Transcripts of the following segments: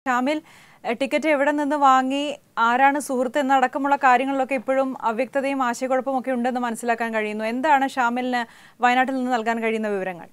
ഷാമിൽ എഹ്, ticket എവിടെ നിന്ന് വാങ്ങി ആരാണ് സുഹൃത്ത് എന്നടക്കമുള്ള കാര്യങ്ങളിലൊക്കെ ഇപ്പോഴും അവ്യക്തതയും ആശയക്കുഴപ്പവും ഒക്കെ ഉണ്ടെന്ന് മനസ്സിലാക്കാൻ കഴിയുന്നു എന്താണ് ഷാമിലിന് വയനാട്ടിൽ നിന്ന് നൽകാൻ കഴിയുന്ന വിവരങ്ങൾ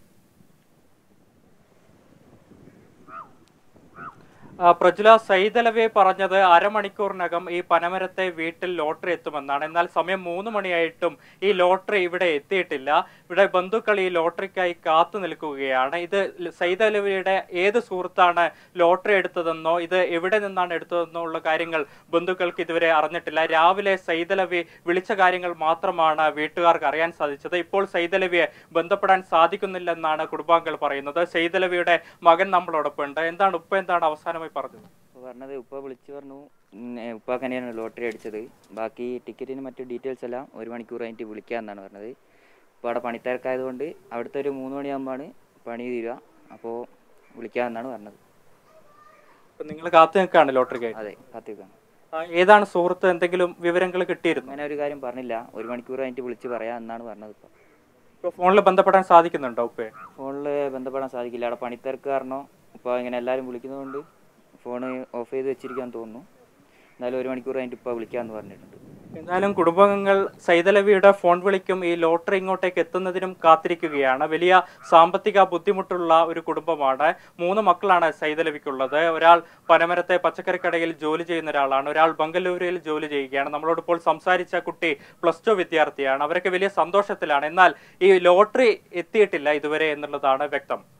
ആ, പ്രജുല സൈതലവെ പറഞ്ഞത് അരമണിക്കൂറിനകം ഈ പനമരത്തെ വീട്ടിൽ ലോട്ടറി എത്തുമെന്നാണ് എന്നാൽ സമയം മൂന്ന് മണിയായിട്ടും ഈ ലോട്ടറി ഇവിടെ എത്തിയിട്ടില്ല ഇവിടെ ബന്ധുക്കൾ ഈ ലോട്ടറിക്കായി കാത്തു നിൽക്കുകയാണ് ഇത് സൈതലവയുടെ ഏത് സുഹൃത്താണ് ലോട്ടറി എടുത്തതെന്നോ ഇത് എവിടെ നിന്നാണ് എടുത്തതെന്നോ ഉള്ള കാര്യങ്ങൾ ബന്ധുക്കൾക്ക് ഇതുവരെ അറിഞ്ഞിട്ടില്ല രാവിലെ സൈതലവി വിളിച്ച കാര്യങ്ങൾ മാത്രമാണ് വീട്ടുകാർക്ക് അറിയാൻ സാധിച്ചത് ഇപ്പോൾ സൈതലവിയെ ബന്ധപ്പെടാൻ സാധിക്കുന്നില്ലെന്നാണ് കുടുംബാംഗങ്ങൾ പറയുന്നത് സൈതലവിയുടെ മകൻ നമ്മളോടൊപ്പം ഉണ്ട് എന്താണ് ഉപ്പ എന്താണ് അവസാനമായി പറഞ്ഞത് അപ്പോൾ പറഞ്ഞത് ഉപ്പ വിളിച്ചു പറഞ്ഞു ഉപ്പാക്ക് തന്നെയാണ് ലോട്ടറി അടിച്ചത് ബാക്കി ടിക്കറ്റിന് മറ്റു ഡീറ്റെയിൽസ് എല്ലാം ഒരു മണിക്കൂർ കഴിഞ്ഞിട്ട് വിളിക്കാമെന്നാണ് പറഞ്ഞത് ഇപ്പോൾ അവിടെ പണിത്തിരക്കായതുകൊണ്ട് അവിടുത്തെ ഒരു മൂന്ന് മണിയാകുമ്പോഴാണ് പണി തീരുക അപ്പോൾ വിളിക്കാമെന്നാണ് പറഞ്ഞത് ഇപ്പൊ നിങ്ങൾ കാത്തു നിൽക്കുകയാണ് ലോട്ടറിക്കായി അതെ കാത്തിരിക്കാം ആ, ഏതാണ് സുഹൃത്ത് എന്തെങ്കിലും വിവരങ്ങൾ കിട്ടിയിരുന്നു അങ്ങനെ ഒരു കാര്യം പറഞ്ഞില്ല ഒരു മണിക്കൂർ കഴിഞ്ഞിട്ട് വിളിച്ച് പറയാം എന്നാണ് പറഞ്ഞത് ഇപ്പോൾ ഇപ്പൊ ഫോണിൽ ബന്ധപ്പെടാൻ സാധിക്കുന്നുണ്ടോ ഉപ്പയെ ഫോണിൽ ബന്ധപ്പെടാൻ സാധിക്കില്ല അവിടെ പണിത്തിരക്ക് കാരണം ഇപ്പോൾ ഇങ്ങനെ എല്ലാവരും വിളിക്കുന്നതുകൊണ്ട് ഫോണ് ഓഫ് ചെയ്ത് വെച്ചിരിക്കാൻ തോന്നുന്നു എന്നാലും ഒരു മണിക്കൂർ കഴിഞ്ഞിട്ട് ഇപ്പോൾ വിളിക്കാമെന്ന് പറഞ്ഞിട്ടുണ്ട് എന്തായാലും കുടുംബാംഗങ്ങൾ സൈതലവിയുടെ ഫോൺ വിളിക്കും ഈ ലോട്ടറി ഇങ്ങോട്ടേക്ക് എത്തുന്നതിനും കാത്തിരിക്കുകയാണ് വലിയ സാമ്പത്തിക ബുദ്ധിമുട്ടുള്ള ഒരു കുടുംബമാണ് മൂന്ന് മക്കളാണ് സൈതലവിക്കുള്ളത് ഒരാൾ പനമരത്തെ പച്ചക്കറിക്കടയിൽ ജോലി ചെയ്യുന്ന ഒരാളാണ് ഒരാൾ ബംഗളൂരുവിൽ ജോലി ചെയ്യുകയാണ് നമ്മളോട് ഇപ്പോൾ സംസാരിച്ച കുട്ടി പ്ലസ് ടു വിദ്യാർത്ഥിയാണ് അവരൊക്കെ വലിയ സന്തോഷത്തിലാണ് എന്നാൽ ഈ ലോട്ടറി എത്തിയിട്ടില്ല ഇതുവരെ എന്നുള്ളതാണ് വ്യക്തം